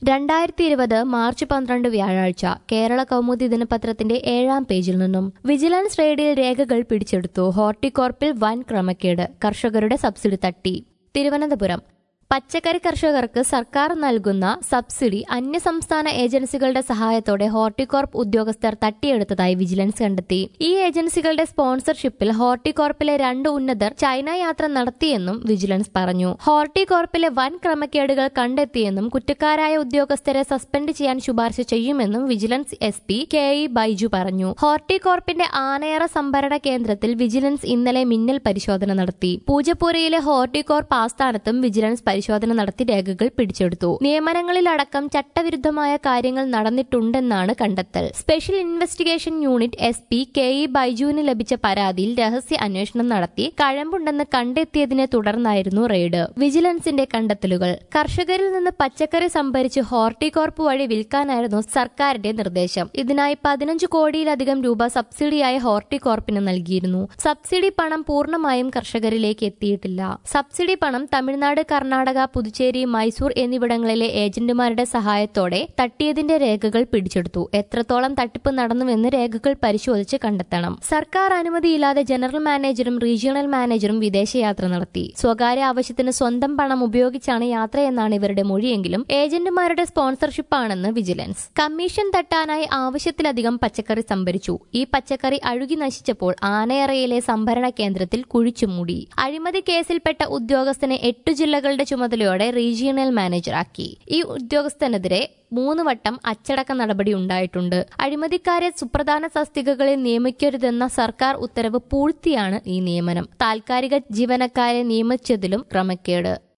രണ്ടായിരത്തി ഇരുപത് മാർച്ച് പന്ത്രണ്ട് വ്യാഴാഴ്ച കേരള കൗമുദി ദിനപത്രത്തിന്റെ ഏഴാം പേജിൽ നിന്നും വിജിലൻസ് റെയ്ഡിൽ രേഖകൾ പിടിച്ചെടുത്തു ഹോർട്ടികോർപ്പിൽ വൻ ക്രമക്കേട് കർഷകരുടെ സബ്സിഡി തട്ടി തിരുവനന്തപുരം പച്ചക്കറി കർഷകർക്ക് സർക്കാർ നൽകുന്ന സബ്സിഡി അന്യസംസ്ഥാന ഏജൻസികളുടെ സഹായത്തോടെ ഹോർട്ടികോർപ്പ് ഉദ്യോഗസ്ഥർ തട്ടിയെടുത്തതായി വിജിലൻസ് കണ്ടെത്തി ഈ ഏജൻസികളുടെ സ്പോൺസർഷിപ്പിൽ ഹോർട്ടികോർപ്പിലെ രണ്ട് ഉന്നതർ ചൈന യാത്ര നടത്തിയെന്നും വിജിലൻസ് പറഞ്ഞു ഹോർട്ടികോർപ്പിലെ വൻ ക്രമക്കേടുകൾ കണ്ടെത്തിയെന്നും കുറ്റക്കാരായ ഉദ്യോഗസ്ഥരെ സസ്പെൻഡ് ചെയ്യാൻ ശുപാർശ ചെയ്യുമെന്നും vigilance S P K E Baiju പറഞ്ഞു ഹോർട്ടികോർപ്പിന്റെ ആനയറ സംഭരണ കേന്ദ്രത്തിൽ വിജിലൻസ് ഇന്നലെ മിന്നൽ പരിശോധന നടത്തി പൂജപ്പുരയിലെ ഹോർട്ടികോർപ്പ് ആസ്ഥാനത്തും വിജിലൻസ് പരിശോധന നടത്തി രേഖകൾ പിടിച്ചെടുത്തു നിയമനങ്ങളിലടക്കം ചട്ടവിരുദ്ധമായ കാര്യങ്ങൾ നടന്നിട്ടുണ്ടെന്നാണ് കണ്ടെത്തൽ special investigation unit S P K E ബൈജുവിന് ലഭിച്ച പരാതിയിൽ രഹസ്യ അന്വേഷണം നടത്തി കഴമ്പുണ്ടെന്ന് കണ്ടെത്തിയതിനെ തുടർന്നായിരുന്നു റെയ്ഡ് വിജിലൻസിന്റെ കണ്ടെത്തലുകൾ കർഷകരിൽ നിന്ന് പച്ചക്കറി സംഭരിച്ച് ഹോർട്ടികോർപ്പ് വഴി വിൽക്കാനായിരുന്നു സർക്കാരിന്റെ നിർദ്ദേശം ഇതിനായി പതിനഞ്ച് കോടിയിലധികം രൂപ സബ്സിഡിയായി ഹോർട്ടികോർപ്പിന് നൽകിയിരുന്നു സബ്സിഡി പണം പൂർണ്ണമായും കർഷകരിലേക്ക് എത്തിയിട്ടില്ല സബ്സിഡി പണം തമിഴ്നാട് കർണാടക പുതുച്ചേരി മൈസൂർ എന്നിവിടങ്ങളിലെ ഏജന്റുമാരുടെ സഹായത്തോടെ തട്ടിയതിന്റെ രേഖകൾ പിടിച്ചെടുത്തു എത്രത്തോളം തട്ടിപ്പ് നടന്നുവെന്ന് രേഖകൾ പരിശോധിച്ച് കണ്ടെത്തണം സർക്കാർ അനുമതിയില്ലാതെ ജനറൽ മാനേജറും റീജിയണൽ മാനേജറും വിദേശയാത്ര നടത്തി സ്വകാര്യ ആവശ്യത്തിന് സ്വന്തം പണം ഉപയോഗിച്ചാണ് യാത്രയെന്നാണ് ഇവരുടെ മൊഴിയെങ്കിലും ഏജന്റുമാരുടെ സ്പോൺസർഷിപ്പാണെന്ന് വിജിലൻസ് കമ്മീഷൻ തട്ടാനായി ആവശ്യത്തിലധികം പച്ചക്കറി സംഭരിച്ചു ഈ പച്ചക്കറി അഴുകി നശിച്ചപ്പോൾ ആനയറയിലെ സംഭരണ കേന്ദ്രത്തിൽ കുഴിച്ചുമൂടി അഴിമതി കേസിൽപ്പെട്ട ഉദ്യോഗസ്ഥനെ എട്ടു ജില്ലകളുടെ ചുമതലയോടെ റീജിയണൽ മാനേജറാക്കി ഈ ഉദ്യോഗസ്ഥനെതിരെ മൂന്ന് വട്ടം അച്ചടക്ക നടപടി ഉണ്ടായിട്ടുണ്ട് അഴിമതിക്കാരെ സുപ്രധാന തസ്തികകളിൽ നിയമിക്കരുതെന്ന സർക്കാർ ഉത്തരവ് പൂഴ്ത്തിയാണ് ഈ നിയമനം താൽക്കാലിക ജീവനക്കാരെ നിയമിച്ചതിലും ക്രമക്കേട്